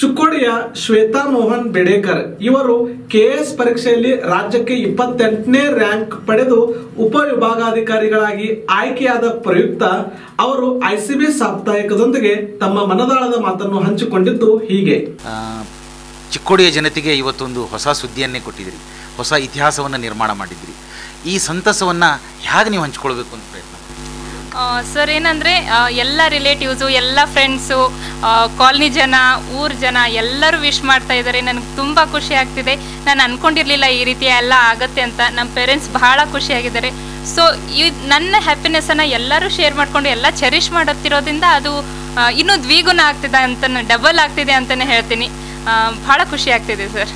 ಚುಕ್ಕೋಡಿಯ ಶ್ವೇತಾ ಮೋಹನ್ ಬೆಡೇಕರ್ ಇವರು ಕೆಎಸ್ ಪರೀಕ್ಷೆಯಲ್ಲಿ ರಾಜ್ಯಕ್ಕೆ ಇಪ್ಪತ್ತೆಂಟನೇ ರ್ಯಾಂಕ್ ಪಡೆದು ಉಪವಿಭಾಗಾಧಿಕಾರಿಗಳಾಗಿ ಆಯ್ಕೆಯಾದ ಪ್ರಯುಕ್ತ ಅವರು ಐಸಿಬಿ ಸಾಪ್ತಾಹಿಕದೊಂದಿಗೆ ತಮ್ಮ ಮನದಾಳದ ಮಾತನ್ನು ಹಂಚಿಕೊಂಡಿದ್ದು ಹೀಗೆ ಆ, ಚಿಕ್ಕೋಡಿಯ ಜನತೆಗೆ ಇವತ್ತೊಂದು ಹೊಸ ಸುದ್ದಿಯನ್ನೇ ಕೊಟ್ಟಿದ್ದೀರಿ ಹೊಸ ಇತಿಹಾಸವನ್ನು ನಿರ್ಮಾಣ ಮಾಡಿದ್ದೀರಿ ಈ ಸಂತಸವನ್ನು ಹೇಗೆ ನೀವು ಹಂಚ್ಕೊಳ್ಬೇಕು ಅಂತ ಪ್ರಯತ್ನ ಸರ್ ಏನಂದರೆ ಎಲ್ಲ ರಿಲೇಟಿವ್ಸು ಎಲ್ಲ ಫ್ರೆಂಡ್ಸು ಕಾಲನಿ ಜನ ಊರ್ ಜನ ಎಲ್ಲರೂ ವಿಶ್ ಮಾಡ್ತಾ ಇದ್ದಾರೆ ನನಗೆ ತುಂಬ ಖುಷಿ ಆಗ್ತಿದೆ ನಾನು ಅನ್ಕೊಂಡಿರ್ಲಿಲ್ಲ ಈ ರೀತಿ ಎಲ್ಲ ಆಗತ್ತೆ ಅಂತ ನಮ್ಮ ಪೇರೆಂಟ್ಸ್ ಬಹಳ ಖುಷಿಯಾಗಿದ್ದಾರೆ ಸೊ ಈ ನನ್ನ ಹ್ಯಾಪಿನೆಸ್ಸನ್ನು ಎಲ್ಲರೂ ಶೇರ್ ಮಾಡಿಕೊಂಡು ಎಲ್ಲ ಚೆರಿಷ್ ಮಾಡುತ್ತಿರೋದ್ರಿಂದ ಅದು ಆ, ಇನ್ನೂ ದ್ವಿಗುಣ ಆಗ್ತಿದೆ ಅಂತ ಡಬಲ್ ಆಗ್ತಿದೆ ಅಂತಲೇ ಹೇಳ್ತೀನಿ ಆ, ಬಹಳ ಖುಷಿ ಆಗ್ತಿದೆ ಸರ್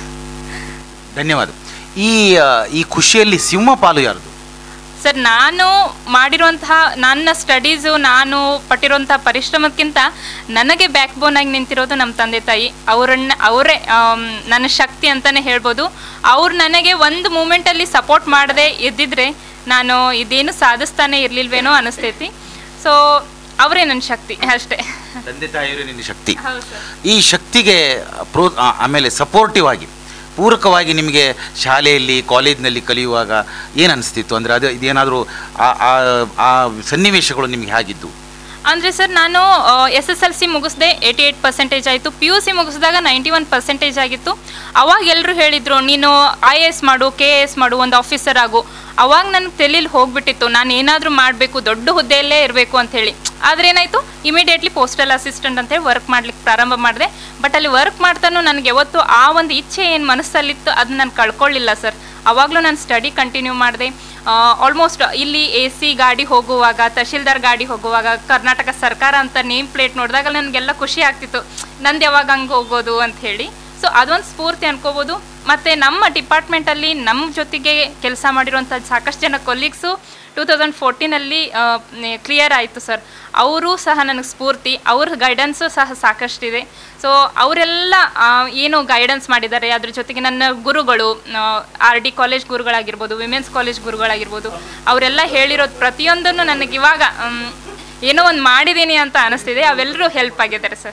ಧನ್ಯವಾದ ಈ ಆ, ಈ ಖುಷಿಯಲ್ಲಿ ಸಿಂಹ ಪಾಲು ಯಾರ್ದು ಸರ್ ನಾನು ಮಾಡಿರುವಂತಹ ನನ್ನ ಸ್ಟಡೀಸು ನಾನು ಪಟ್ಟಿರುವಂತಹ ಪರಿಶ್ರಮಕ್ಕಿಂತ ನನಗೆ ಬ್ಯಾಕ್ ಬೋನ್ ಆಗಿ ನಿಂತಿರೋದು ನಮ್ಮ ತಂದೆ ತಾಯಿ ಅವರನ್ನ ಅವರೇ ಆಮ್, ನನ್ನ ಶಕ್ತಿ ಅಂತಲೇ ಹೇಳ್ಬೋದು ಅವ್ರು ನನಗೆ ಒಂದು ಮೂಮೆಂಟಲ್ಲಿ ಸಪೋರ್ಟ್ ಮಾಡದೆ ಇದ್ದಿದ್ರೆ ನಾನು ಇದೇನು ಸಾಧಿಸ್ತಾನೆ ಇರಲಿಲ್ವೇನೋ ಅನಿಸ್ತೈತಿ ಸೊ ಅವರೇ ನನ್ನ ಶಕ್ತಿ ಅಷ್ಟೇ ತಂದೆ ತಾಯಿಯವರು ನಿನ್ನ ಶಕ್ತಿ ಹೌದು ಸರ್ ಈ ಶಕ್ತಿಗೆ ಪ್ರೋ ಆ, ಆಮೇಲೆ ಸಪೋರ್ಟಿವ್ ಆಗಿ ಪೂರಕವಾಗಿ ನಿಮಗೆ ಶಾಲೆಯಲ್ಲಿ ಕಾಲೇಜಿನಲ್ಲಿ ಕಲಿಯುವಾಗ ಏನು ಅನಿಸ್ತಿತ್ತು ಅಂದರೆ ಅದು ಇದೇನಾದರೂ ಆ- ಆ- ಆ ಸನ್ನಿವೇಶಗಳು ನಿಮಗೆ ಹೇಗಿದ್ದು ಅಂದರೆ ಸರ್ ನಾನು ಎಸ್ ಎಸ್ ಎಲ್ ಸಿ ಮುಗಿಸ್ದೆ ಏಯ್ಟಿ ಏಯ್ಟ್ ಪರ್ಸೆಂಟೇಜ್ ಆಯಿತು ಪಿ ಯು ಸಿ ಮುಗಿಸಿದಾಗ ನೈಂಟಿ ಒನ್ ಪರ್ಸೆಂಟೇಜ್ ಆಗಿತ್ತು ಅವಾಗ ಎಲ್ಲರೂ ಹೇಳಿದರು ನೀನು ಐ ಎ ಎಸ್ ಮಾಡು ಕೆ ಎ ಎಸ್ ಮಾಡು ಒಂದು ಆಫೀಸರ್ ಆಗು ಅವಾಗ ನನಗೆ ತಲೆಯಲ್ಲಿ ಹೋಗ್ಬಿಟ್ಟಿತ್ತು ನಾನು ಏನಾದರೂ ಮಾಡಬೇಕು ದೊಡ್ಡ ಹುದ್ದೆಯಲ್ಲೇ ಇರಬೇಕು ಅಂಥೇಳಿ ಆದರೆ ಏನಾಯಿತು ಇಮಿಡಿಯೇಟ್ಲಿ ಪೋಸ್ಟಲ್ ಅಸಿಸ್ಟೆಂಟ್ ಅಂತೇಳಿ ವರ್ಕ್ ಮಾಡ್ಲಿಕ್ಕೆ ಪ್ರಾರಂಭ ಮಾಡಿದೆ ಬಟ್ ಅಲ್ಲಿ ವರ್ಕ್ ಮಾಡ್ತಾನು ನನಗೆ ಯಾವತ್ತು ಆ ಒಂದು ಇಚ್ಛೆ ಏನು ಮನಸ್ಸಲ್ಲಿತ್ತು ಅದನ್ನ ನಾನು ಕಳ್ಕೊಳ್ಳಿಲ್ಲ ಸರ್ ಅವಾಗಲೂ ನಾನು ಸ್ಟಡಿ ಕಂಟಿನ್ಯೂ ಮಾಡಿದೆ ಆಲ್ಮೋಸ್ಟ್ ಇಲ್ಲಿ ಎ ಸಿ ಗಾಡಿ ಹೋಗುವಾಗ ತಹಶೀಲ್ದಾರ್ ಗಾಡಿ ಹೋಗುವಾಗ ಕರ್ನಾಟಕ ಸರ್ಕಾರ ಅಂತ ನೇಮ್ ಪ್ಲೇಟ್ ನೋಡಿದಾಗ ನನಗೆಲ್ಲ ಖುಷಿ ಆಗ್ತಿತ್ತು ನಂದು ಯಾವಾಗ ಹಂಗೆ ಹೋಗೋದು ಅಂತ ಹೇಳಿ ಸೊ ಅದೊಂದು ಸ್ಫೂರ್ತಿ ಅನ್ಕೋಬೋದು ಮತ್ತು ನಮ್ಮ ಡಿಪಾರ್ಟ್ಮೆಂಟಲ್ಲಿ ನಮ್ಮ ಜೊತೆಗೆ ಕೆಲಸ ಮಾಡಿರುವಂಥ ಸಾಕಷ್ಟು ಜನ ಕೊಲೀಗ್ಸು ಟೂ ತೌಸಂಡ್ ಫೋರ್ಟೀನಲ್ಲಿ ಕ್ಲಿಯರ್ ಆಯಿತು ಸರ್ ಅವರು ಸಹ ನನಗೆ ಸ್ಫೂರ್ತಿ ಅವ್ರ ಗೈಡೆನ್ಸು ಸಹ ಸಾಕಷ್ಟಿದೆ ಸೊ ಅವರೆಲ್ಲ ಏನು ಗೈಡೆನ್ಸ್ ಮಾಡಿದ್ದಾರೆ ಅದ್ರ ಜೊತೆಗೆ ನನ್ನ ಗುರುಗಳು ಆರ್ ಡಿ ಕಾಲೇಜ್ ಗುರುಗಳಾಗಿರ್ಬೋದು ವಿಮೆನ್ಸ್ ಕಾಲೇಜ್ ಗುರುಗಳಾಗಿರ್ಬೋದು ಅವರೆಲ್ಲ ಹೇಳಿರೋದು ಪ್ರತಿಯೊಂದನ್ನು ನನಗೆ ಇವಾಗ ಮ್, ಏನೋ ಒಂದು ಮಾಡಿದ್ದೀನಿ ಅಂತ ಅನಿಸ್ತಿದೆ ಅವೆಲ್ಲರೂ ಹೆಲ್ಪ್ ಆಗಿದ್ದಾರೆ ಸರ್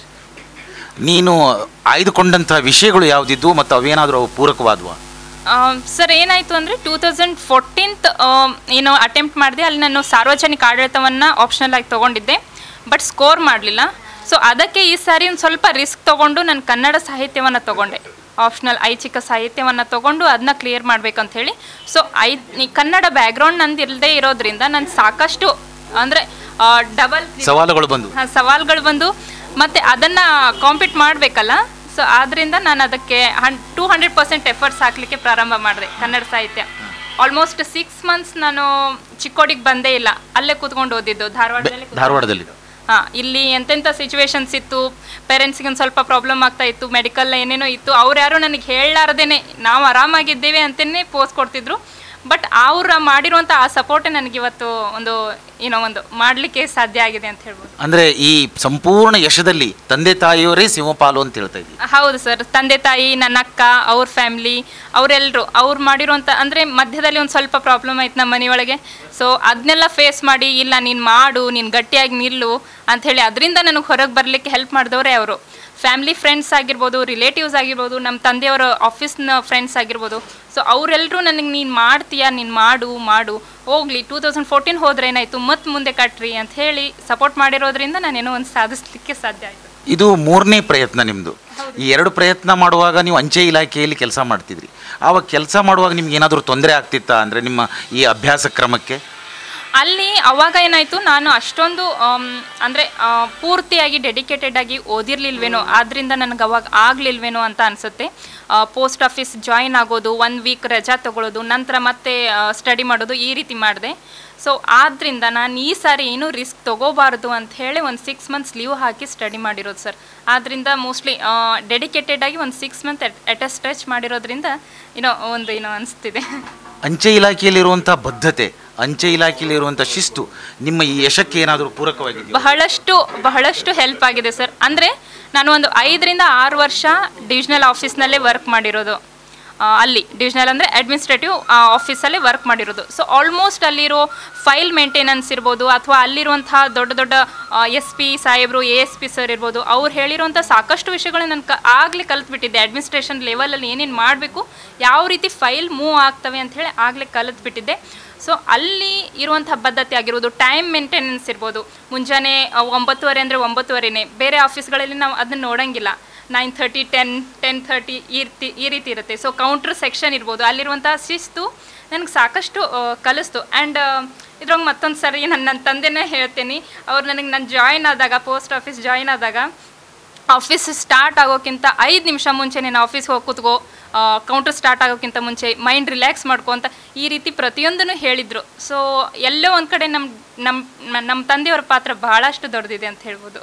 ನೀನು ಆಯ್ದುಕೊಂಡಂಥ ವಿಷಯಗಳು ಯಾವುದಿದ್ದು ಮತ್ತು ಅವೇನಾದರೂ ಅವು ಪೂರಕವಾದವಾ ಸರ್ ಏನಾಯಿತು ಅಂದರೆ ಟೂ ತೌಸಂಡ್ ಫೋರ್ಟೀನ್ತ್ ಏನು ಅಟೆಂಪ್ಟ್ ಮಾಡಿದೆ ಅಲ್ಲಿ ನಾನು ಸಾರ್ವಜನಿಕ ಆಡಳಿತವನ್ನು ಆಪ್ಷನಲ್ ಆಗಿ ತೊಗೊಂಡಿದ್ದೆ ಬಟ್ ಸ್ಕೋರ್ ಮಾಡಲಿಲ್ಲ ಸೊ ಅದಕ್ಕೆ ಈ ಸಾರಿ ಒಂದು ಸ್ವಲ್ಪ ರಿಸ್ಕ್ ತೊಗೊಂಡು ನಾನು ಕನ್ನಡ ಸಾಹಿತ್ಯವನ್ನು ತೊಗೊಂಡೆ ಆಪ್ಷನಲ್ ಐಚ್ಛಿಕ ಸಾಹಿತ್ಯವನ್ನು ತೊಗೊಂಡು ಅದನ್ನ ಕ್ಲಿಯರ್ ಮಾಡ್ಬೇಕಂತ ಹೇಳಿ ಸೊ ಐ ಈ ಕನ್ನಡ ಬ್ಯಾಕ್ಗ್ರೌಂಡ್ ನಂದು ಇಲ್ಲದೆ ಇರೋದ್ರಿಂದ ನಾನು ಸಾಕಷ್ಟು ಅಂದರೆ ಡಬಲ್ ಸವಾಲುಗಳು ಬಂದು ಹಾಂ ಸವಾಲುಗಳು ಬಂದು ಮತ್ತು ಅದನ್ನು ಕಾಂಪೀಟ್ ಮಾಡಬೇಕಲ್ಲ ಸೊ ಆದ್ದರಿಂದ ನಾನು ಅದಕ್ಕೆ ಹನ್ ಟೂ ಹಂಡ್ರೆಡ್ ಪರ್ಸೆಂಟ್ ಎಫರ್ಟ್ಸ್ ಹಾಕಲಿಕ್ಕೆ ಪ್ರಾರಂಭ ಮಾಡಿದೆ ಕನ್ನಡ ಸಾಹಿತ್ಯ ಆಲ್ಮೋಸ್ಟ್ ಸಿಕ್ಸ್ ಮಂತ್ಸ್ ನಾನು ಚಿಕ್ಕೋಡಿಗೆ ಬಂದೇ ಇಲ್ಲ ಅಲ್ಲೇ ಕೂತ್ಕೊಂಡು ಓದಿದ್ದು ಧಾರವಾಡದಲ್ಲೇ ಧಾರವಾಡದಲ್ಲಿ ಹಾಂ ಇಲ್ಲಿ ಎಂತೆಂಥ ಸಿಚುವೇಶನ್ಸ್ ಇತ್ತು ಪೇರೆಂಟ್ಸ್ಗೆ ಒಂದು ಸ್ವಲ್ಪ ಪ್ರಾಬ್ಲಮ್ ಆಗ್ತಾ ಇತ್ತು ಮೆಡಿಕಲ್ ಏನೇನೋ ಇತ್ತು ಅವ್ರು ಯಾರು ನನಗೆ ಹೇಳಲಾರ್ದೇನೆ ನಾವು ಆರಾಮಾಗಿದ್ದೇವೆ ಅಂತಲೇ ಪೋಸ್ ಕೊಡ್ತಿದ್ರು ಬಟ್ ಅವ್ರು ಮಾಡಿರುವಂಥ ಆ ಸಪೋರ್ಟೇ ನನಗಿವತ್ತು ಒಂದು ಏನೋ ಒಂದು ಮಾಡಲಿಕ್ಕೆ ಸಾಧ್ಯ ಆಗಿದೆ ಅಂತ ಹೇಳ್ಬೋದು ಅಂದರೆ ಈ ಸಂಪೂರ್ಣ ಯಶದಲ್ಲಿ ತಂದೆ ತಾಯಿಯವರೇ ಸಿಂಹಪಾಲು ಅಂತ ಹೇಳ್ತಾ ಇದ್ದೀವಿ ಹೌದು ಸರ್ ತಂದೆ ತಾಯಿ ನನ್ನ ಅಕ್ಕ ಅವ್ರ ಫ್ಯಾಮ್ಲಿ ಅವರೆಲ್ಲರೂ ಅವ್ರು ಮಾಡಿರೋಂಥ ಅಂದರೆ ಮಧ್ಯದಲ್ಲಿ ಒಂದು ಸ್ವಲ್ಪ ಪ್ರಾಬ್ಲಮ್ ಆಯ್ತು ನಮ್ಮ ಮನೆಯೊಳಗೆ ಸೊ ಅದನ್ನೆಲ್ಲ ಫೇಸ್ ಮಾಡಿ ಇಲ್ಲ ನೀನು ಮಾಡು ನೀನು ಗಟ್ಟಿಯಾಗಿ ನಿಲ್ಲು ಅಂಥೇಳಿ ಅದರಿಂದ ನನಗೆ ಹೊರಗೆ ಬರಲಿಕ್ಕೆ ಹೆಲ್ಪ್ ಮಾಡಿದವರೇ ಅವರು ಫ್ಯಾಮ್ಲಿ ಫ್ರೆಂಡ್ಸ್ ಆಗಿರ್ಬೋದು ರಿಲೇಟಿವ್ಸ್ ಆಗಿರ್ಬೋದು ನಮ್ಮ ತಂದೆಯವರ ಆಫೀಸ್ನ ಫ್ರೆಂಡ್ಸ್ ಆಗಿರ್ಬೋದು ಸೊ ಅವರೆಲ್ಲರೂ ನನಗೆ ನೀನು ಮಾಡ್ತೀಯಾ ನೀನು ಮಾಡು ಮಾಡು ಹೋಗ್ಲಿ ಟೂ ತೌಸಂಡ್ ಫೋರ್ಟೀನ್ ಹೋದ್ರೆ ಏನಾಯಿತು ಮತ್ತೆ ಮುಂದೆ ಕಟ್ರಿ ಅಂತ ಹೇಳಿ ಸಪೋರ್ಟ್ ಮಾಡಿರೋದ್ರಿಂದ ನಾನೇನೋ ಒಂದು ಸಾಧಿಸ್ಲಿಕ್ಕೆ ಸಾಧ್ಯ ಆಯಿತು ಇದು ಮೂರನೇ ಪ್ರಯತ್ನ ನಿಮ್ಮದು ಈ ಎರಡು ಪ್ರಯತ್ನ ಮಾಡುವಾಗ ನೀವು ಅಂಚೆ ಇಲಾಖೆಯಲ್ಲಿ ಕೆಲಸ ಮಾಡ್ತಿದ್ರಿ ಆವಾಗ ಕೆಲಸ ಮಾಡುವಾಗ ನಿಮ್ಗೆ ಏನಾದರೂ ತೊಂದರೆ ಆಗ್ತಿತ್ತಾ ಅಂದರೆ ನಿಮ್ಮ ಈ ಅಭ್ಯಾಸ ಕ್ರಮಕ್ಕೆ ಅಲ್ಲಿ ಅವಾಗ ಏನಾಯಿತು ನಾನು ಅಷ್ಟೊಂದು ಅಂದರೆ ಪೂರ್ತಿಯಾಗಿ ಡೆಡಿಕೇಟೆಡ್ ಆಗಿ ಓದಿರ್ಲಿಲ್ವೇನೋ ಆದ್ದರಿಂದ ನನಗೆ ಅವಾಗ ಆಗಲಿಲ್ವೇನೋ ಅಂತ ಅನಿಸುತ್ತೆ ಪೋಸ್ಟ್ ಆಫೀಸ್ ಜಾಯಿನ್ ಆಗೋದು ಒನ್ ವೀಕ್ ರಜಾ ತಗೊಳ್ಳೋದು ನಂತರ ಮತ್ತೆ ಸ್ಟಡಿ ಮಾಡೋದು ಈ ರೀತಿ ಮಾಡಿದೆ ಸೊ ಆದ್ದರಿಂದ ನಾನು ಈ ಸಾರಿ ಏನೂ ರಿಸ್ಕ್ ತೊಗೋಬಾರ್ದು ಅಂತ ಹೇಳಿ ಒಂದು ಸಿಕ್ಸ್ ಮಂತ್ಸ್ ಲೀವ್ ಹಾಕಿ ಸ್ಟಡಿ ಮಾಡಿರೋದು ಸರ್ ಆದ್ದರಿಂದ ಮೋಸ್ಟ್ಲಿ ಡೆಡಿಕೇಟೆಡ್ ಆಗಿ ಒಂದು six month at a stretch ಮಾಡಿರೋದ್ರಿಂದ ಏನೋ ಒಂದು ಏನೋ ಅನಿಸ್ತಿದೆ ಅಂಚೆ ಇಲಾಖೆಯಲ್ಲಿರುವಂಥ ಬದ್ಧತೆ ಅಂಚೆ ಇಲಾಖೆಯಲ್ಲಿರುವಂಥ ಶಿಸ್ತು ನಿಮ್ಮ ಈ ಯಶಕ್ಕೆ ಏನಾದರೂ ಪೂರಕವಾಗಿದೆಯಾ ಬಹಳಷ್ಟು ಬಹಳಷ್ಟು ಹೆಲ್ಪ್ ಆಗಿದೆ ಸರ್ ಅಂದರೆ ನಾನು ಒಂದು ಐದರಿಂದ ಆರು ವರ್ಷ ಡಿವಿಷನಲ್ ಆಫೀಸ್ನಲ್ಲೇ ವರ್ಕ್ ಮಾಡಿರೋದು ಆ, ಅಲ್ಲಿ ಡಿವಿಷನಲ್ ಅಂದರೆ ಅಡ್ಮಿನಿಸ್ಟ್ರೇಟಿವ್ ಆಫೀಸಲ್ಲಿ ವರ್ಕ್ ಮಾಡಿರೋದು ಸೊ ಆಲ್ಮೋಸ್ಟ್ ಅಲ್ಲಿರೋ ಫೈಲ್ ಮೇಂಟೆನೆನ್ಸ್ ಇರ್ಬೋದು ಅಥವಾ ಅಲ್ಲಿರುವಂತಹ ದೊಡ್ಡ ದೊಡ್ಡ ಎಸ್ ಪಿ ಸಾಹೇಬರು ಎ ಎಸ್ ಪಿ ಸರ್ ಇರ್ಬೋದು ಅವ್ರು ಹೇಳಿರುವಂಥ ಸಾಕಷ್ಟು ವಿಷಯಗಳನ್ನ ನಾನು ಕ ಆಗಲೇ ಕಲ್ತ್ಬಿಟ್ಟಿದ್ದೆ ಅಡ್ಮಿನಿಸ್ಟ್ರೇಷನ್ ಲೆವೆಲಲ್ಲಿ ಏನೇನು ಮಾಡಬೇಕು ಯಾವ ರೀತಿ ಫೈಲ್ ಮೂವ್ ಆಗ್ತವೆ ಅಂತ ಹೇಳಿ ಆಗಲೇ ಕಲಿತ್ಬಿಟ್ಟಿದ್ದೆ ಸೊ ಅಲ್ಲಿ ಇರುವಂಥ ಬದ್ಧತೆ ಆಗಿರ್ಬೋದು ಟೈಮ್ ಮೇಂಟೆನೆನ್ಸ್ ಇರ್ಬೋದು ಮುಂಜಾನೆ ಆ, ಒಂಬತ್ತುವರೆ ಅಂದರೆ ಒಂಬತ್ತುವರೆನೇ ಬೇರೆ ಆಫೀಸ್ಗಳಲ್ಲಿ ನಾವು ಅದನ್ನ ನೋಡೋಂಗಿಲ್ಲ nine thirty ten ten thirty ಈ ರೀತಿ ಈ ರೀತಿ ಇರುತ್ತೆ ಸೊ ಕೌಂಟ್ರ್ ಸೆಕ್ಷನ್ ಇರ್ಬೋದು ಅಲ್ಲಿರುವಂಥ ಶಿಸ್ತು ನನಗೆ ಸಾಕಷ್ಟು ಆ, ಕಲಿಸ್ತು ಆ್ಯಂಡ್ ಇದ್ರಾಗ ಮತ್ತೊಂದು ಸರಿ ನನ್ನ ನನ್ನ ತಂದೆನೇ ಹೇಳ್ತೀನಿ ಅವ್ರು ನನಗೆ ನಾನು ಜಾಯ್ನ್ ಆದಾಗ ಪೋಸ್ಟ್ ಆಫೀಸ್ ಜಾಯ್ನ್ ಆದಾಗ ಆಫೀಸ್ ಸ್ಟಾರ್ಟ್ ಆಗೋಕ್ಕಿಂತ ಐದು ನಿಮಿಷ ಮುಂಚೆ ನೀನು ಆಫೀಸ್ಗೆ ಹೋಗಿ ಕೂತ್ಕೋ ಕೌಂಟರ್ ಸ್ಟಾರ್ಟ್ ಆಗೋಕ್ಕಿಂತ ಮುಂಚೆ ಮೈಂಡ್ ರಿಲ್ಯಾಕ್ಸ್ ಮಾಡ್ಕೊ ಅಂತ ಈ ರೀತಿ ಪ್ರತಿಯೊಂದನ್ನು ಹೇಳಿದರು ಸೊ ಎಲ್ಲೋ ಒಂದು ಕಡೆ ನಮ್ಮ ನಮ್ಮ ನಮ್ಮ ತಂದೆಯವರ ಪಾತ್ರ ಬಹಳಷ್ಟು ದೊಡ್ಡದಿದೆ ಅಂತ ಹೇಳ್ಬೋದು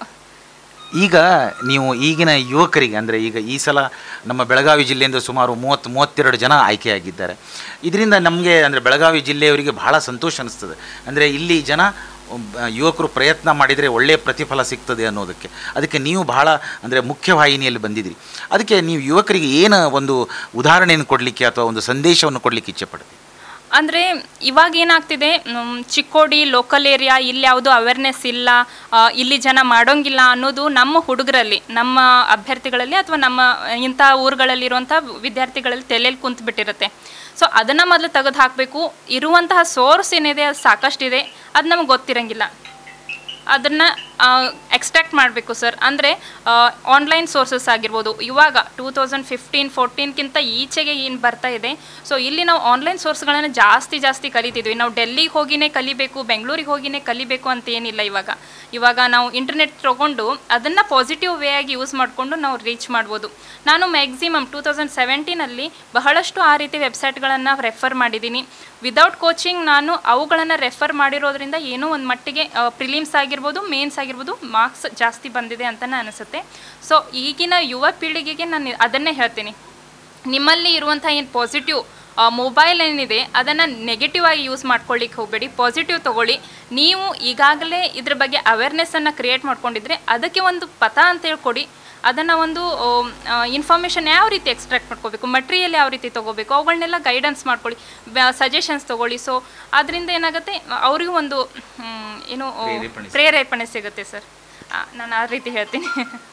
ಈಗ ನೀವು ಈಗಿನ ಯುವಕರಿಗೆ ಅಂದರೆ ಈಗ ಈ ಸಲ ನಮ್ಮ ಬೆಳಗಾವಿ ಜಿಲ್ಲೆಯಿಂದ ಸುಮಾರು ಮೂವತ್ತು ಮೂವತ್ತೆರಡು ಜನ ಆಯ್ಕೆಯಾಗಿದ್ದಾರೆ ಇದರಿಂದ ನಮಗೆ ಅಂದರೆ ಬೆಳಗಾವಿ ಜಿಲ್ಲೆಯವರಿಗೆ ಬಹಳ ಸಂತೋಷ ಅನಿಸ್ತದೆ ಅಂದರೆ ಇಲ್ಲಿ ಜನ ಒಬ್ಬ ಯುವಕರು ಪ್ರಯತ್ನ ಮಾಡಿದರೆ ಒಳ್ಳೆಯ ಪ್ರತಿಫಲ ಸಿಗ್ತದೆ ಅನ್ನೋದಕ್ಕೆ ಅದಕ್ಕೆ ನೀವು ಬಹಳ ಅಂದರೆ ಮುಖ್ಯವಾಹಿನಿಯಲ್ಲಿ ಬಂದಿದ್ದೀರಿ ಅದಕ್ಕೆ ನೀವು ಯುವಕರಿಗೆ ಏನು ಒಂದು ಉದಾಹರಣೆಯನ್ನು ಕೊಡಲಿಕ್ಕೆ ಅಥವಾ ಒಂದು ಸಂದೇಶವನ್ನು ಕೊಡಲಿಕ್ಕೆ ಇಚ್ಛೆ ಪಡ್ತೀವಿ ಅಂದರೆ ಇವಾಗ ಏನಾಗ್ತಿದೆ ಮ್, ಚಿಕ್ಕೋಡಿ ಲೋಕಲ್ ಏರಿಯಾ ಇಲ್ಲಿ ಯಾವುದು ಅವೇರ್ನೆಸ್ ಇಲ್ಲ ಆ, ಇಲ್ಲಿ ಜನ ಮಾಡೋಂಗಿಲ್ಲ ಅನ್ನೋದು ನಮ್ಮ ಹುಡುಗರಲ್ಲಿ ನಮ್ಮ ಅಭ್ಯರ್ಥಿಗಳಲ್ಲಿ ಅಥವಾ ನಮ್ಮ ಇಂಥ ಊರುಗಳಲ್ಲಿರುವಂಥ ವಿದ್ಯಾರ್ಥಿಗಳಲ್ಲಿ ತಲೆಯಲ್ಲಿ ಕುಂತು ಬಿಟ್ಟಿರುತ್ತೆ ಸೊ ಅದನ್ನು ಮೊದಲು ತೆಗೆದು ಹಾಕಬೇಕು ಇರುವಂತಹ ಸೋರ್ಸ್ ಏನಿದೆ ಅದು ಸಾಕಷ್ಟಿದೆ ಅದು ನಮಗೆ ಗೊತ್ತಿರಂಗಿಲ್ಲ ಅದನ್ನು ಎಕ್ಸ್ಟ್ರಾಕ್ಟ್ ಮಾಡಬೇಕು ಸರ್ ಅಂದರೆ ಆನ್ಲೈನ್ ಸೋರ್ಸಸ್ ಆಗಿರ್ಬೋದು ಇವಾಗ ಟೂ ತೌಸಂಡ್ ಫಿಫ್ಟೀನ್ ಫೋರ್ಟೀನ್ಗಿಂತ ಈಚೆಗೆ ಏನು ಬರ್ತಾ ಇದೆ ಸೊ ಇಲ್ಲಿ ನಾವು ಆನ್ಲೈನ್ ಸೋರ್ಸ್ಗಳನ್ನು ಜಾಸ್ತಿ ಜಾಸ್ತಿ ಕಲಿತಿದ್ವಿ ನಾವು ಡೆಲ್ಲಿಗೆ ಹೋಗಿನೇ ಕಲಿಬೇಕು ಬೆಂಗಳೂರಿಗೆ ಹೋಗಿನೇ ಕಲಿಬೇಕು ಅಂತ ಏನಿಲ್ಲ ಇವಾಗ ಇವಾಗ ನಾವು ಇಂಟರ್ನೆಟ್ ತೊಗೊಂಡು ಅದನ್ನು ಪಾಸಿಟಿವ್ ವೇ ಆಗಿ ಯೂಸ್ ಮಾಡಿಕೊಂಡು ನಾವು ರೀಚ್ ಮಾಡ್ಬೋದು ನಾನು ಮ್ಯಾಕ್ಸಿಮಮ್ ಟೂ ತೌಸಂಡ್ ಸೆವೆಂಟೀನಲ್ಲಿ ಬಹಳಷ್ಟು ಆ ರೀತಿ ವೆಬ್ಸೈಟ್ಗಳನ್ನು ರೆಫರ್ ಮಾಡಿದ್ದೀನಿ ವಿದೌಟ್ ಕೋಚಿಂಗ್ ನಾನು ಅವುಗಳನ್ನು ರೆಫರ್ ಮಾಡಿರೋದ್ರಿಂದ ಏನೋ ಒಂದು ಮಟ್ಟಿಗೆ ಪ್ರಿಲಿಮ್ಸ್ ಆಗಿರ್ಬೋದು ಮೇನ್ಸ್ ಆಗಿರ್ಬೋದು ಮಾರ್ಕ್ಸ್ ಜಾಸ್ತಿ ಬಂದಿದೆ ಅಂತಲೇ ಅನಿಸುತ್ತೆ ಸೊ ಈಗಿನ ಯುವ ಪೀಳಿಗೆಗೆ ನಾನು ಅದನ್ನೇ ಹೇಳ್ತೀನಿ ನಿಮ್ಮಲ್ಲಿ ಇರುವಂಥ ಏನು ಪಾಸಿಟಿವ್ ಮೊಬೈಲ್ ಏನಿದೆ ಅದನ್ನು ನೆಗೆಟಿವ್ ಆಗಿ ಯೂಸ್ ಮಾಡ್ಕೊಳ್ಳಿಕ್ಕೆ ಹೋಗಬೇಡಿ ಪಾಸಿಟಿವ್ ತೊಗೊಳ್ಳಿ ನೀವು ಈಗಾಗಲೇ ಇದ್ರ ಬಗ್ಗೆ ಅವೇರ್ನೆಸ್ಸನ್ನು ಕ್ರಿಯೇಟ್ ಮಾಡ್ಕೊಂಡಿದ್ರೆ ಅದಕ್ಕೆ ಒಂದು ಪಥ ಅಂತ ಹೇಳ್ಕೊಡಿ ಅದನ್ನು ಒಂದು ಇನ್ಫಾರ್ಮೇಷನ್ ಯಾವ ರೀತಿ ಎಕ್ಸ್ಟ್ರಾಕ್ಟ್ ಮಾಡ್ಕೋಬೇಕು ಮಟ್ರಿಯಲ್ ಯಾವ ರೀತಿ ತೊಗೋಬೇಕು ಅವುಗಳನ್ನೆಲ್ಲ ಗೈಡೆನ್ಸ್ ಮಾಡ್ಕೊಳ್ಳಿ ಸಜೆಷನ್ಸ್ ತೊಗೊಳ್ಳಿ ಸೊ ಅದರಿಂದ ಏನಾಗುತ್ತೆ ಅವರಿಗೂ ಒಂದು ಮ್, ಏನು ಆ, ಪ್ರೇರೇಪಣೆ ಪ್ರೇರೇಪಣೆ ಸಿಗುತ್ತೆ ಸರ್ ನಾನು ಆ ರೀತಿ ಹೇಳ್ತೀನಿ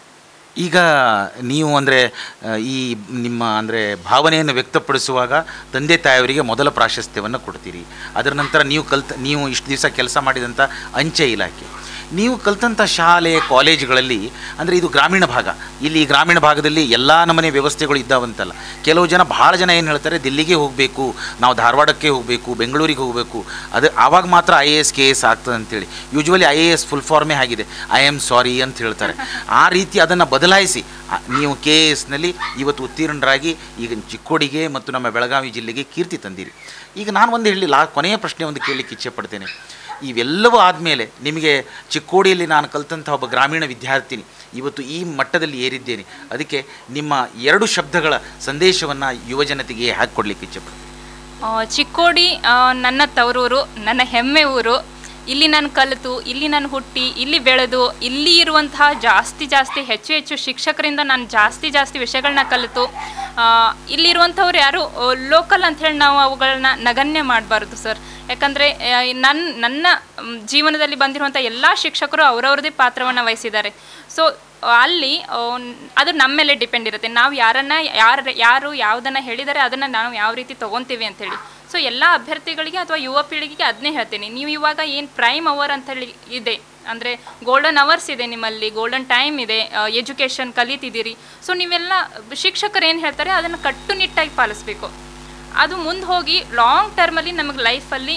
ಈಗ ನೀವು ಅಂದರೆ ಈ ನಿಮ್ಮ ಅಂದರೆ ಭಾವನೆಯನ್ನು ವ್ಯಕ್ತಪಡಿಸುವಾಗ ತಂದೆ ತಾಯಿಯವರಿಗೆ ಮೊದಲ ಪ್ರಾಶಸ್ತ್ಯವನ್ನು ಕೊಡ್ತೀರಿ ಅದರ ನಂತರ ನೀವು ಕಲ್ತ ನೀವು ಇಷ್ಟು ದಿವಸ ಕೆಲಸ ಮಾಡಿದಂಥ ಅಂಚೆ ಇಲಾಖೆ ನೀವು ಕಲ್ತಂಥ ಶಾಲೆ ಕಾಲೇಜುಗಳಲ್ಲಿ ಅಂದರೆ ಇದು ಗ್ರಾಮೀಣ ಭಾಗ ಇಲ್ಲಿ ಈ ಗ್ರಾಮೀಣ ಭಾಗದಲ್ಲಿ ಎಲ್ಲ ನಮನೆ ವ್ಯವಸ್ಥೆಗಳು ಇದ್ದಾವಂತಲ್ಲ ಕೆಲವು ಜನ ಭಾಳ ಜನ ಏನು ಹೇಳ್ತಾರೆ ದಿಲ್ಲಿಗೆ ಹೋಗಬೇಕು ನಾವು ಧಾರವಾಡಕ್ಕೆ ಹೋಗಬೇಕು ಬೆಂಗಳೂರಿಗೆ ಹೋಗಬೇಕು ಅದು ಆವಾಗ ಮಾತ್ರ I A S K S ಆಗ್ತದೆ ಅಂತೇಳಿ usually I A S full ಫಾರ್ಮೇ ಆಗಿದೆ ಐ ಆಮ್ ಸಾರಿ ಅಂತ ಹೇಳ್ತಾರೆ ಆ ರೀತಿ ಅದನ್ನು ಬದಲಾಯಿಸಿ ಆ, ನೀವು ಕೆ ಎ ಎಸ್ನಲ್ಲಿ ಇವತ್ತು ಉತ್ತೀರ್ಣರಾಗಿ ಈಗ ಚಿಕ್ಕೋಡಿಗೆ ಮತ್ತು ನಮ್ಮ ಬೆಳಗಾವಿ ಜಿಲ್ಲೆಗೆ ಕೀರ್ತಿ ತಂದಿರಿ ಈಗ ನಾನು ಒಂದು ಹೇಳಿ ಲಾ ಕೊನೆಯ ಪ್ರಶ್ನೆ ಒಂದು ಕೇಳಲಿಕ್ಕೆ ಇಚ್ಛೆ ಪಡ್ತೇನೆ ಇವೆಲ್ಲವೂ ಆದಮೇಲೆ ನಿಮಗೆ ಚಿಕ್ಕೋಡಿಯಲ್ಲಿ ನಾನು ಕಲಿತಂಥ ಒಬ್ಬ ಗ್ರಾಮೀಣ ವಿದ್ಯಾರ್ಥಿನಿ ಇವತ್ತು ಈ ಮಟ್ಟದಲ್ಲಿ ಏರಿದ್ದೇನೆ ಅದಕ್ಕೆ ನಿಮ್ಮ ಎರಡು ಶಬ್ದಗಳ ಸಂದೇಶವನ್ನು ಯುವಜನತೆಗೆ ಹಾಕಿ ಕೊಡಲಿಕ್ಕೆ ಇಚ್ಛೆ ಪಡ್ತೀನಿ ಆ, ಚಿಕ್ಕೋಡಿ ಆ, ನನ್ನ ತವರೂರು ನನ್ನ ಹೆಮ್ಮೆ ಊರು ಇಲ್ಲಿ ನಾನು ಕಲಿತು ಇಲ್ಲಿ ನಾನು ಹುಟ್ಟಿ ಇಲ್ಲಿ ಬೆಳೆದು ಇಲ್ಲಿ ಇರುವಂತಹ ಜಾಸ್ತಿ ಜಾಸ್ತಿ ಹೆಚ್ಚು ಹೆಚ್ಚು ಶಿಕ್ಷಕರಿಂದ ನಾನು ಜಾಸ್ತಿ ಜಾಸ್ತಿ ವಿಷಯಗಳನ್ನ ಕಲಿತು ಆ, ಇಲ್ಲಿರುವಂಥವ್ರು ಯಾರು ಲೋಕಲ್ ಅಂತ ಹೇಳಿ ನಾವು ಅವುಗಳನ್ನ ನಗಣ್ಯ ಮಾಡಬಾರ್ದು ಸರ್ ಯಾಕಂದರೆ ನನ್ನ ನನ್ನ ಮ್, ಜೀವನದಲ್ಲಿ ಬಂದಿರುವಂಥ ಎಲ್ಲ ಶಿಕ್ಷಕರು ಅವರವ್ರದೇ ಪಾತ್ರವನ್ನು ವಹಿಸಿದ್ದಾರೆ ಸೊ ಅಲ್ಲಿ ಆ, ಅದು ನಮ್ಮ ಮೇಲೆ ಡಿಪೆಂಡ್ ಇರುತ್ತೆ ನಾವು ಯಾರನ್ನ ಯಾರು ಯಾರು ಯಾವುದನ್ನು ಹೇಳಿದರೆ ಅದನ್ನು ನಾವು ಯಾವ ರೀತಿ ತೊಗೊತೀವಿ ಅಂತೇಳಿ ಸೊ ಎಲ್ಲ ಅಭ್ಯರ್ಥಿಗಳಿಗೆ ಅಥವಾ ಯುವ ಪೀಳಿಗೆಗೆ ಅದನ್ನೇ ಹೇಳ್ತೀನಿ ನೀವು ಇವಾಗ ಏನು ಪ್ರೈಮ್ ಅವರ್ ಅಂತ ಹೇಳಿ ಇದೆ ಅಂದರೆ ಗೋಲ್ಡನ್ ಅವರ್ಸ್ ಇದೆ ನಿಮ್ಮಲ್ಲಿ ಗೋಲ್ಡನ್ ಟೈಮ್ ಇದೆ ಎಜುಕೇಷನ್ ಕಲಿತಿದ್ದೀರಿ ಸೊ ನೀವೆಲ್ಲ ಶಿಕ್ಷಕರು ಏನು ಹೇಳ್ತಾರೆ ಅದನ್ನು ಕಟ್ಟುನಿಟ್ಟಾಗಿ ಪಾಲಿಸ್ಬೇಕು ಅದು ಮುಂದೆ ಹೋಗಿ ಲಾಂಗ್ ಟರ್ಮಲ್ಲಿ ನಮಗೆ ಲೈಫಲ್ಲಿ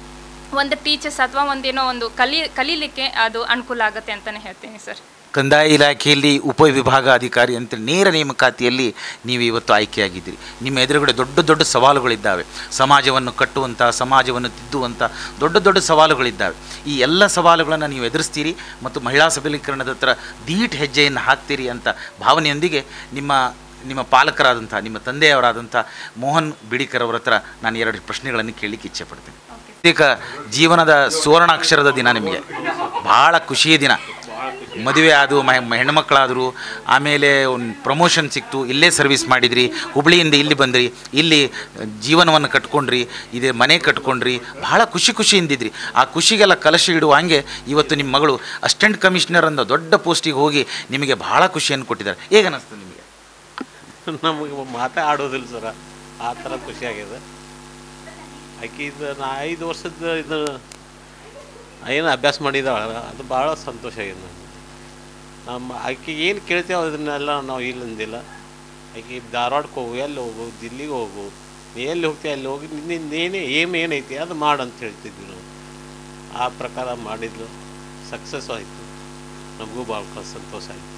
ಒಂದು ಟೀಚರ್ಸ್ ಅಥವಾ ಒಂದೇನೋ ಒಂದು ಕಲಿ ಕಲೀಲಿಕ್ಕೆ ಅದು ಅನುಕೂಲ ಆಗುತ್ತೆ ಅಂತಲೇ ಹೇಳ್ತೀನಿ ಸರ್ ಕಂದಾಯ ಇಲಾಖೆಯಲ್ಲಿ ಉಪವಿಭಾಗ ಅಧಿಕಾರಿ ಅಂತ ನೇರ ನೇಮಕಾತಿಯಲ್ಲಿ ನೀವು ಇವತ್ತು ಆಯ್ಕೆಯಾಗಿದ್ದೀರಿ ನಿಮ್ಮ ಎದುರುಗಡೆ ದೊಡ್ಡ ದೊಡ್ಡ ಸವಾಲುಗಳಿದ್ದಾವೆ ಸಮಾಜವನ್ನು ಕಟ್ಟುವಂಥ ಸಮಾಜವನ್ನು ತಿದ್ದುವಂಥ ದೊಡ್ಡ ದೊಡ್ಡ ಸವಾಲುಗಳಿದ್ದಾವೆ ಈ ಎಲ್ಲ ಸವಾಲುಗಳನ್ನು ನೀವು ಎದುರಿಸ್ತೀರಿ ಮತ್ತು ಮಹಿಳಾ ಸಬಲೀಕರಣದ ಹತ್ರ ದೀಟ್ ಹೆಜ್ಜೆಯನ್ನು ಹಾಕ್ತೀರಿ ಅಂತ ಭಾವನೆಯೊಂದಿಗೆ ನಿಮ್ಮ ನಿಮ್ಮ ಪಾಲಕರಾದಂಥ ನಿಮ್ಮ ತಂದೆಯವರಾದಂಥ ಮೋಹನ್ ಬಿಡಿಕರ್ ಅವರ ಹತ್ರ ನಾನು ಎರಡು ಪ್ರಶ್ನೆಗಳನ್ನು ಕೇಳಲಿಕ್ಕೆ ಇಚ್ಛೆ ಪಡ್ತೇನೆ ಪ್ರತ್ಯೇಕ ಜೀವನದ ಸುವರ್ಣಾಕ್ಷರದ ದಿನ ನಿಮಗೆ ಭಾಳ ಖುಷಿಯ ದಿನ ಮದುವೆ ಆದು ಮ ಹೆಣ್ಮಕ್ಳಾದರು ಆಮೇಲೆ ಒಂದು ಪ್ರಮೋಷನ್ ಸಿಕ್ತು ಇಲ್ಲೇ ಸರ್ವಿಸ್ ಮಾಡಿದ್ರಿ ಹುಬ್ಳಿಯಿಂದ ಇಲ್ಲಿ ಬಂದ್ರಿ ಇಲ್ಲಿ ಜೀವನವನ್ನು ಕಟ್ಕೊಂಡ್ರಿ ಇದೇ ಮನೆ ಕಟ್ಕೊಂಡ್ರಿ ಭಾಳ ಖುಷಿ ಖುಷಿಯಿಂದಿದ್ರಿ ಆ ಖುಷಿಗೆಲ್ಲ ಕಲಶ ಇಡುವ ಹಾಗೆ ಇವತ್ತು ನಿಮ್ಮ ಮಗಳು ಅಸಿಸ್ಟೆಂಟ್ ಕಮಿಷನರ್ ಅನ್ನೋ ದೊಡ್ಡ ಪೋಸ್ಟಿಗೆ ಹೋಗಿ ನಿಮಗೆ ಭಾಳ ಖುಷಿಯನ್ನು ಕೊಟ್ಟಿದ್ದಾರೆ ಹೇಗೆ ಅನ್ನಿಸ್ತು ನಿಮಗೆ ನಮಗೆ ಮಾತೇ ಆಡೋದಿಲ್ಲ ಸರ ಆ ಥರ ಖುಷಿಯಾಗಿದೆ ಆಕೆ ಇದು ನಾ ಐದು ವರ್ಷದ ಇದು ಏನು ಅಭ್ಯಾಸ ಮಾಡಿದಾಳ ಅದು ಭಾಳ ಸಂತೋಷ ಆಗಿದೆ ನಮ್ಗೆ ನಮ್ಮ ಆಕೆ ಏನು ಕೇಳ್ತೇವೆ ಅದನ್ನೆಲ್ಲ ನಾವು ಇಲ್ಲ ಅಂದಿಲ್ಲ ಆಕೆ ಧಾರವಾಡಕ್ಕೆ ಹೋಗು ಎಲ್ಲಿ ಹೋಗು ದಿಲ್ಲಿಗೆ ಹೋಗು ನೀ ಎಲ್ಲಿ ಹೋಗ್ತೀಯ ಅಲ್ಲಿ ಹೋಗಿ ನಿನ್ನ ಏನೇ ಏಮ್ ಏನೈತಿ ಅದು ಮಾಡು ಅಂತ ಹೇಳ್ತಿದ್ವಿ ನಾವು ಆ ಪ್ರಕಾರ ಮಾಡಿದ್ಲು ಸಕ್ಸಸ್ ಆಯಿತು ನಮಗೂ ಭಾಳ ಸಂತೋಷ ಆಯಿತು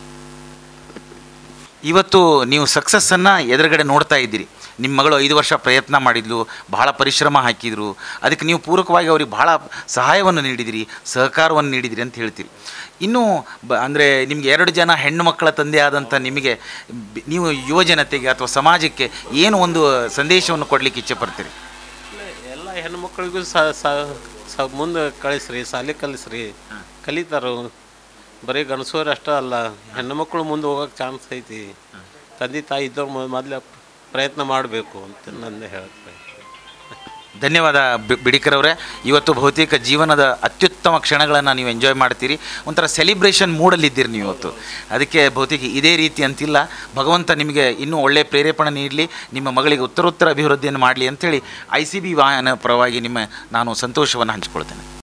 ಇವತ್ತು ನೀವು ಸಕ್ಸಸ್ಸನ್ನು ಎದುರುಗಡೆ ನೋಡ್ತಾ ಇದ್ದೀರಿ ನಿಮ್ಮ ಮಗಳು ಐದು ವರ್ಷ ಪ್ರಯತ್ನ ಮಾಡಿದ್ಲು ಬಹಳ ಪರಿಶ್ರಮ ಹಾಕಿದ್ರು ಅದಕ್ಕೆ ನೀವು ಪೂರಕವಾಗಿ ಅವ್ರಿಗೆ ಬಹಳ ಸಹಾಯವನ್ನು ನೀಡಿದಿರಿ ಸಹಕಾರವನ್ನು ನೀಡಿದಿರಿ ಅಂತ ಹೇಳ್ತೀರಿ ಇನ್ನು ಬ ಅಂದರೆ ನಿಮಗೆ ಎರಡು ಜನ ಹೆಣ್ಣು ಮಕ್ಕಳ ತಂದೆ ಆದಂಥ ನಿಮಗೆ ಬಿ- ನೀವು ಯುವ ಜನತೆಗೆ ಅಥವಾ ಸಮಾಜಕ್ಕೆ ಏನು ಒಂದು ಸಂದೇಶವನ್ನು ಕೊಡಲಿಕ್ಕೆ ಇಚ್ಛೆ ಪಡ್ತೀರಿ ಎಲ್ಲ ಹೆಣ್ಮಕ್ಳಿಗೂ ಸ ಸ- ಸ ಮುಂದೆ ಕಳಿಸ್ರಿ ಶಾಲೆ ಕಲಿಸ್ರಿ ಕಲಿತಾರು ಬರೀ ಗಂಡಸೂರು ಅಷ್ಟೇ ಅಲ್ಲ ಹೆಣ್ಣು ಮಕ್ಕಳು ಮುಂದೆ ಹೋಗೋಕೆ ಚಾನ್ಸ್ ಐತಿ ತಂದೆ ತಾಯಿ ಇದ್ದವ್ರು ಮೊದಲೇ ಪ್ರಯತ್ನ ಮಾಡಬೇಕು ಅಂತ ನಂದೇ ಹೇಳ್ತಾರೆ ಧನ್ಯವಾದ ಬಿ- ಬಿಡಿಕರ್ ಅವರೇ ಇವತ್ತು ಬಹುತೇಕ ಜೀವನದ ಅತ್ಯುತ್ತಮ ಕ್ಷಣಗಳನ್ನು ನೀವು ಎಂಜಾಯ್ ಮಾಡ್ತೀರಿ ಒಂಥರ ಸೆಲಿಬ್ರೇಷನ್ ಮೂಡಲ್ಲಿದ್ದೀರಿ ನೀವು ಇವತ್ತು ಅದಕ್ಕೆ ಬಹುತೇಕ ಇದೇ ರೀತಿ ಅಂತಿಲ್ಲ ಭಗವಂತ ನಿಮಗೆ ಇನ್ನೂ ಒಳ್ಳೆಯ ಪ್ರೇರೇಪಣೆ ನೀಡಲಿ ನಿಮ್ಮ ಮಗಳಿಗೆ ಉತ್ತರೋತ್ತರ ಅಭಿವೃದ್ಧಿಯನ್ನು ಮಾಡಲಿ ಅಂತೇಳಿ ಐ ಸಿ ಬಿ ವಾಹನ ಪರವಾಗಿ ನಿಮ್ಮ ನಾನು ಸಂತೋಷವನ್ನು ಹಂಚಿಕೊಳ್ತೇನೆ